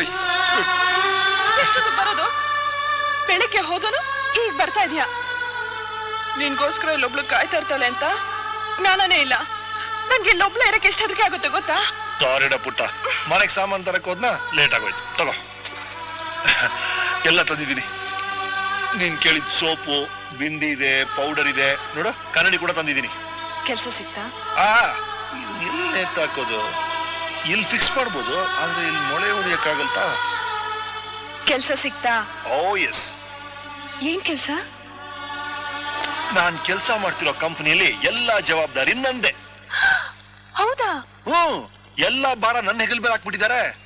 ಎಷ್ಟೊತ್ತಿಗೆ ಬರೋದು ಬೆಳಿಗ್ಗೆ ಹೋದನು ಈಗ ಬರ್ತಾ ಇದೀಯಾ ನಿನ್ಗೋಸ್ಕರ ಇಲ್ಲೊಬ್ಳು ಕಾಯ್ತಾ ಇರ್ತಾಳೆ ಅಂತ ಜ್ಞಾನನೇ ಇಲ್ಲ ನನ್ಗೆ ಇಲ್ಲೊಬ್ಳು ಇರಕ್ಕೆ ಎಷ್ಟು ಹೆದರಿಕೆ ಆಗುತ್ತೆ ಗೊತ್ತಾ ಸಾರಿಡ ಪುಟ್ಟ ಮನೆಗೆ ಸಾಮಾನು ತರಕ್ ಹೋದ್ನ ಲೇಟ್ ಆಗೋಯ್ತು ತಗೋ ಎಲ್ಲ ತಂದಿದ್ದೀನಿ ನೀನ್ ಕೇಳಿದ ಸೋಪು ಬಿಂದಿ ಇದೆ ಪೌಡರ್ ಇದೆ ನೋಡು ಕನ್ನಡಿ ಕೂಡ ತಂದಿದ್ದೀನಿ ಕೆಲ್ಸ ಸಿಕ್ತಾ ಆ ಇದನ್ನ ಎಲ್ಲಿ ಎತ್ತಾಕೋದು ಇಲ್ಲಿ ಫಿಕ್ಸ್ ಮಾಡ್ಬೋದು ಆದ್ರೆ ಇಲ್ಲಿ ಮೊಳೆ ಹೊಡಿಯಕ್ಕಾಗಲ್ತಾ ಕೆಲ್ಸ ಸಿಕ್ತಾ ಓ ಎಸ್ ಏನ್ ಕೆಲ್ಸ ನಾನ್ ಕೆಲಸ ಮಾಡ್ತಿರೋ ಕಂಪನಿಯಲ್ಲಿ ಎಲ್ಲಾ ಜವಾಬ್ದಾರಿ ನಂದೆ ಹೌದಾ ಹ್ಮ್ ಎಲ್ಲಾ ಭಾರ ನನ್ನ ಹೆಗಲ್ ಮೇಲೆ ಹಾಕ್ಬಿಟ್ಟಿದ್ದಾರೆ